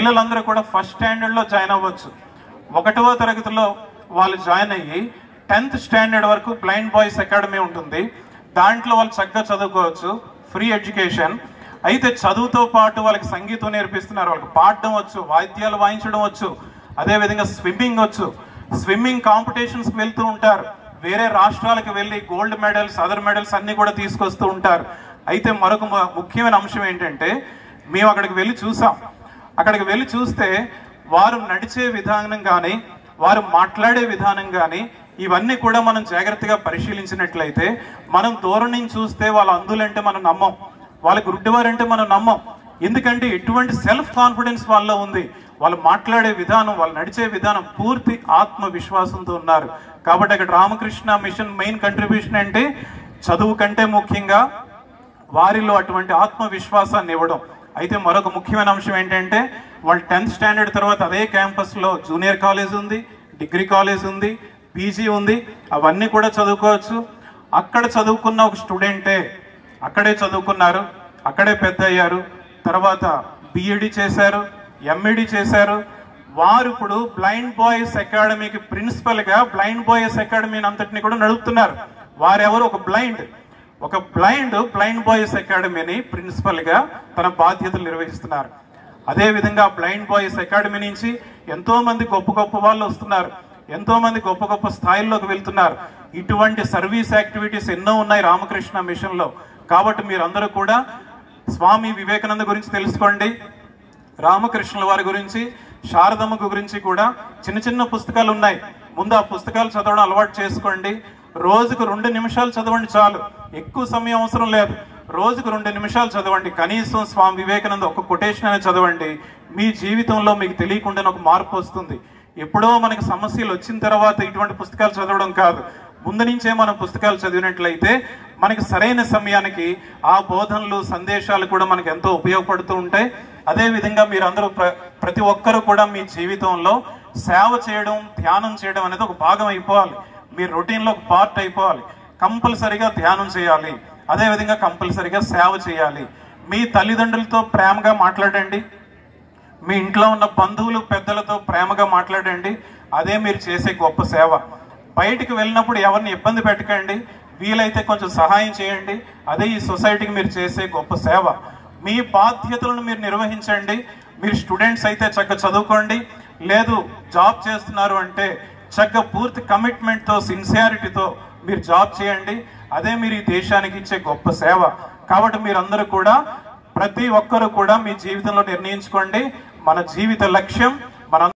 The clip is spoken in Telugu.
పిల్లలందరూ కూడా ఫస్ట్ స్టాండర్డ్ లో జాయిన్ అవ్వచ్చు ఒకటవ తరగతిలో వాళ్ళు జాయిన్ అయ్యి టెన్త్ స్టాండర్డ్ వరకు బ్లైండ్ బాయ్స్ అకాడమీ ఉంటుంది దాంట్లో వాళ్ళు చక్కగా చదువుకోవచ్చు ఫ్రీ ఎడ్యుకేషన్ అయితే చదువుతో పాటు వాళ్ళకి సంగీతం నేర్పిస్తున్నారు వాళ్ళకి పాడడం వచ్చు వాయిద్యాలు వాయించడం వచ్చు అదే విధంగా స్విమ్మింగ్ వచ్చు స్విమ్మింగ్ కాంపిటీషన్స్ కి వెళ్తూ ఉంటారు వేరే రాష్ట్రాలకు వెళ్ళి గోల్డ్ మెడల్స్ అదర్ మెడల్స్ అన్ని కూడా తీసుకొస్తూ ఉంటారు అయితే మరొక ము- ముఖ్యమైన అంశం ఏంటంటే మేము అక్కడికి వెళ్ళి చూసాం అక్కడికి వెళ్ళి చూస్తే వారు నడిచే విధానం కానీ వారు మాట్లాడే విధానం కానీ ఇవన్నీ కూడా మనం జాగ్రత్తగా పరిశీలించినట్లయితే మనం దూరం నుంచి చూస్తే వాళ్ళ అందులంటే మనం నమ్మం వాళ్ళ గుడ్డివారంటే మనం నమ్మం ఎందుకంటే ఎటువంటి సెల్ఫ్ కాన్ఫిడెన్స్ వాళ్ళలో ఉంది వాళ్ళు మాట్లాడే విధానం వాళ్ళు నడిచే విధానం పూర్తి ఆత్మ విశ్వాసంతో ఉన్నారు కాబట్టి అక్కడ రామకృష్ణ మిషన్ మెయిన్ కంట్రిబ్యూషన్ అంటే చదువు కంటే ముఖ్యంగా వారిలో అటువంటి ఆత్మవిశ్వాసాన్ని ఇవ్వడం అయితే మరొక ముఖ్యమైన అంశం ఏంటంటే వాళ్ళు టెన్త్ స్టాండర్డ్ తర్వాత అదే క్యాంపస్లో జూనియర్ కాలేజ్ ఉంది డిగ్రీ కాలేజ్ ఉంది పీజీ ఉంది అవన్నీ కూడా చదువుకోవచ్చు అక్కడ చదువుకున్న ఒక స్టూడెంటే అక్కడే చదువుకున్నారు అక్కడే పెద్ద అయ్యారు తర్వాత బిఈడి చేశారు ఎంఈడి చేశారు వారు ఇప్పుడు బ్లైండ్ బాయ్స్ అకాడమీకి ప్రిన్సిపల్ గా బ్లైండ్ బాయ్స్ అకాడమీని అంతటిని కూడా నడుపుతున్నారు వారెవరు ఒక బ్లైండ్ ఒక బ్లైండ్ బ్లైండ్ బాయ్స్ అకాడమీని ప్రిన్సిపల్ గా తన బాధ్యతలు నిర్వహిస్తున్నారు అదే విధంగా బ్లైండ్ బాయ్స్ అకాడమీ నుంచి ఎంతో మంది గొప్ప గొప్ప వాళ్ళు వస్తున్నారు ఎంతో మంది గొప్ప గొప్ప స్థాయిల్లోకి వెళ్తున్నారు ఇటువంటి సర్వీస్ యాక్టివిటీస్ ఎన్నో ఉన్నాయి రామకృష్ణ మిషన్ లో కాబట్టి మీరందరూ కూడా స్వామి వివేకానంద గురించి తెలుసుకోండి రామకృష్ణుల వారి గురించి శారదమ్మ గురించి కూడా చిన్న చిన్న పుస్తకాలు ఉన్నాయి ముందు ఆ పుస్తకాలు చదవడం అలవాటు చేసుకోండి రోజుకు రెండు నిమిషాలు చదవండి చాలు ఎక్కువ సమయం అవసరం లేదు రోజుకు రెండు నిమిషాలు చదవండి కనీసం స్వామి వివేకానంద ఒక కొటేషన్ అనేది చదవండి మీ జీవితంలో మీకు తెలియకుండానే ఒక మార్పు వస్తుంది ఎప్పుడో మనకి సమస్యలు వచ్చిన తర్వాత ఇటువంటి పుస్తకాలు చదవడం కాదు ముందు నుంచే మనం పుస్తకాలు చదివినట్లయితే మనకి సరైన సమయానికి ఆ బోధనలు సందేశాలు కూడా మనకి ఎంతో ఉపయోగపడుతూ ఉంటాయి అదే విధంగా మీరందరూ ప్ర ప్రతి ఒక్కరూ కూడా మీ జీవితంలో సేవ చేయడం ధ్యానం చేయడం అనేది ఒక భాగం అయిపోవాలి మీ రొటీన్లో ఒక పార్ట్ అయిపోవాలి కంపల్సరిగా ధ్యానం చేయాలి అదే విధంగా కంపల్సరిగా సేవ చేయాలి మీ తల్లిదండ్రులతో ప్రేమగా మాట్లాడండి మీ ఇంట్లో ఉన్న బంధువులు పెద్దలతో ప్రేమగా మాట్లాడండి అదే మీరు చేసే గొప్ప సేవ బయటికి వెళ్ళినప్పుడు ఎవరిని ఇబ్బంది పెట్టకండి వీలైతే కొంచెం సహాయం చేయండి అదే ఈ సొసైటీకి మీరు చేసే గొప్ప సేవ మీ బాధ్యతలను మీరు నిర్వహించండి మీరు స్టూడెంట్స్ అయితే చక్కగా చదువుకోండి లేదు జాబ్ చేస్తున్నారు అంటే చక్కగా పూర్తి కమిట్మెంట్తో సిన్సియారిటీతో మీరు జాబ్ చేయండి అదే మీరు ఈ దేశానికి ఇచ్చే గొప్ప సేవ కాబట్టి మీరందరూ కూడా ప్రతి ఒక్కరు కూడా మీ జీవితంలో నిర్ణయించుకోండి మన జీవిత లక్ష్యం మన